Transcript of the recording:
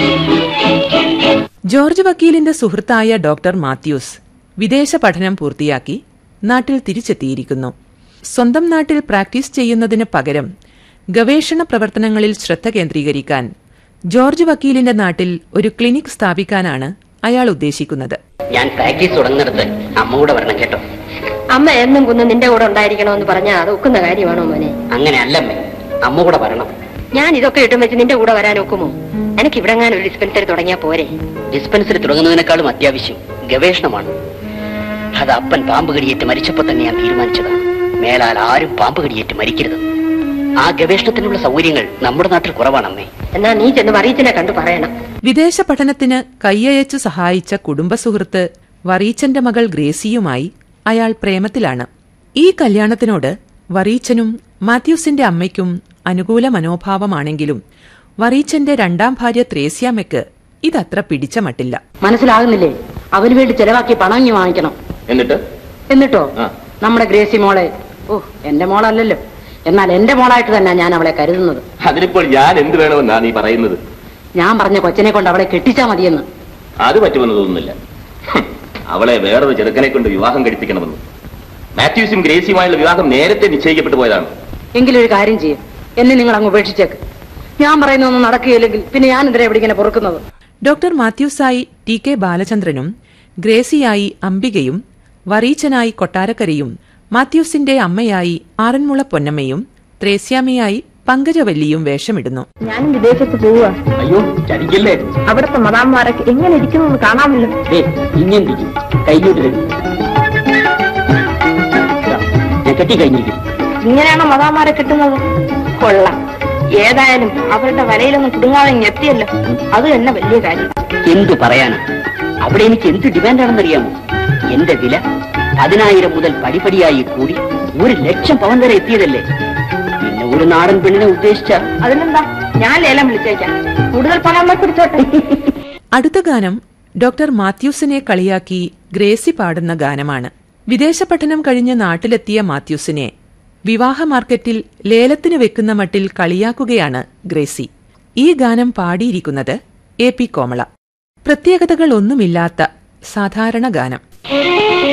George വക്കീലിന്റെ സുഹൃത്തായ doctor Mathews വിദേശ പഠനം പൂർത്തിയാക്കി നാട്ടിൽ തിരിച്ചെത്തിയിരിക്കുന്നു സ്വന്തം നാട്ടിൽ പ്രാക്ടീസ് ചെയ്യുന്നതിന് പകരം ഗവേഷണ പ്രവർത്തനങ്ങളിൽ ശ്രദ്ധ കേന്ദ്രീകരിക്കാൻ ജോർജ് വക്കീലിന്റെ നാട്ടിൽ ഒരു ക്ലിനിക് സ്ഥാപിക്കാനാണ് അയാൾ ഉദ്ദേശിക്കുന്നത് ഞാൻ പ്രാക്ടീസ് തുടങ്ങുന്നിടത്ത് അമ്മ കൂടെ വരണം കേട്ടോ അമ്മ എന്നും കുന്ന് നിന്റെ കൂടെ ഉണ്ടായിരിക്കണമെന്ന് പറഞ്ഞാൽ അത് ഒക്കുന്ന കാര്യമാണോ മോനെ അങ്ങനെ അല്ലമ്മേ അമ്മ കൂടെ വരണം ഞാൻ ഇതൊക്കെ ഇട്ടും വെച്ച് നിന്റെ കൂടെ വരാൻ ഒക്കുമോ എനിക്ക് ഇവിടെ ഒരു ഡിസ്പെൻസറി തുടങ്ങിയാ പോരെ ഡിസ്പെൻസറി തുടങ്ങുന്നതിനേക്കാളും അത്യാവശ്യം ഗവേഷണമാണ് അത് അപ്പൻ പാമ്പ് കടിയേറ്റ് മരിച്ചപ്പോ തന്നെ ഞാൻ തീരുമാനിച്ചതാണ് മേലാൽ ആരും പാമ്പ് കടിയേറ്റ് മരിക്കരുത് ആ ഗവേഷണത്തിനുള്ള സൗകര്യങ്ങൾ നമ്മുടെ നാട്ടിൽ കുറവാണമ്മേ എന്നാ നീ ചെന്ന് മറിയത്തിനെ കണ്ടു പറയണം വിദേശ പഠനത്തിന് കൈയയച്ചു സഹായിച്ച കുടുംബസുഹൃത്ത് വറീച്ചന്റെ മകൾ ഗ്രേസിയുമായി അയാൾ പ്രേമത്തിലാണ് ഈ കല്യാണത്തിനോട് വറീച്ചനും മാത്യൂസിന്റെ അമ്മയ്ക്കും അനുകൂല മനോഭാവമാണെങ്കിലും വറീച്ചന്റെ രണ്ടാം ഭാര്യ ത്രേസ്യാമ്മയ്ക്ക് ഇതത്ര പിടിച്ച മട്ടില്ല മനസ്സിലാകുന്നില്ലേ അവന് വേണ്ടി ചെലവാക്കി പണം ഇങ്ങ് വാങ്ങിക്കണം എന്നിട്ട് എന്നിട്ടോ ആ. നമ്മുടെ ഗ്രേസി മോളെ ഓ എന്റെ മോളല്ലല്ലോ എന്നാൽ എന്റെ മോളായിട്ട് തന്നെ ഞാൻ അവളെ കരുതുന്നത് അതിനിപ്പോൾ ഞാൻ എന്ത് വേണമെന്നാ നീ പറയുന്നത് ഞാൻ പറഞ്ഞ കൊച്ചനെ കൊണ്ട് അവളെ കെട്ടിച്ചാ മതിയെന്ന് അത് പറ്റുമെന്ന് തോന്നുന്നില്ല ഹും, അവളെ വേറൊരു ചെറുക്കനെ കൊണ്ട് വിവാഹം കഴിപ്പിക്കണമെന്ന് മാത്യൂസും ഗ്രേസിയുമായുള്ള വിവാഹം നേരത്തെ നിശ്ചയിക്കപ്പെട്ടു പോയതാണ് എങ്കിലൊരു കാര്യം ചെയ്യും എന്നെ നിങ്ങൾ അങ്ങ് ഉപേക്ഷിച്ചേക്ക് ഞാൻ പറയുന്നൊന്നും നടക്കുകയില്ലെങ്കിൽ പിന്നെ ഞാൻ എന്തിനാ ഇവിടെ ഇങ്ങനെ പൊറുക്കുന്നത് ഡോക്ടർ മാത്യൂസായി ടി കെ ബാലചന്ദ്രനും ഗ്രേസിയായി അംബികയും വറീച്ചനായി കൊട്ടാരക്കരയും മാത്യൂസിന്റെ അമ്മയായി ആറന്മുള പൊന്നമ്മയും ത്രേസ്യാമ്മയായി പങ്കജവല്ലിയും വേഷമിടുന്നു ഞാനും വിദേശത്ത് പോവുക അയ്യോ ചതിക്കല്ലേ അവിടുത്തെ മതാന്മാരൊക്കെ എങ്ങനെ ഇരിക്കുന്നു എന്ന് കാണാമല്ലോ ഇങ്ങനെ കൈഞ്ഞോട്ട് തരും ഞാൻ കെട്ടി കഴിഞ്ഞിരിക്കും ഇങ്ങനെയാണോ മതാന്മാരെ കിട്ടുന്നത് കൊള്ളാം ഏതായാലും അവരുടെ വലയിലൊന്നും കുടുങ്ങാതെ ഇങ്ങ് എത്തിയല്ലോ അത് തന്നെ വലിയ കാര്യം എന്തു പറയാനാ അവിടെ എനിക്ക് എന്ത് ഡിമാൻഡാണെന്നറിയാമോ എന്റെ വില പതിനായിരം മുതൽ പടിപടിയായി കൂടി ഒരു ലക്ഷം പവൻ വരെ എത്തിയതല്ലേ പിന്നെ ഒരു നാടൻ പെണ്ണിനെ ഉദ്ദേശിച്ച അതിനെന്താ ഞാൻ ലേലം വിളിച്ചേക്കാം കൂടുതൽ പണം പിടിച്ചോട്ടെ അടുത്ത ഗാനം ഡോക്ടർ മാത്യൂസിനെ കളിയാക്കി ഗ്രേസി പാടുന്ന ഗാനമാണ് വിദേശ പഠനം കഴിഞ്ഞ് നാട്ടിലെത്തിയ മാത്യൂസിനെ വിവാഹ മാർക്കറ്റിൽ ലേലത്തിന് വെക്കുന്ന മട്ടിൽ കളിയാക്കുകയാണ് ഗ്രേസി ഈ ഗാനം പാടിയിരിക്കുന്നത് എ പി കോമള പ്രത്യേകതകൾ ഒന്നുമില്ലാത്ത സാധാരണ ഗാനം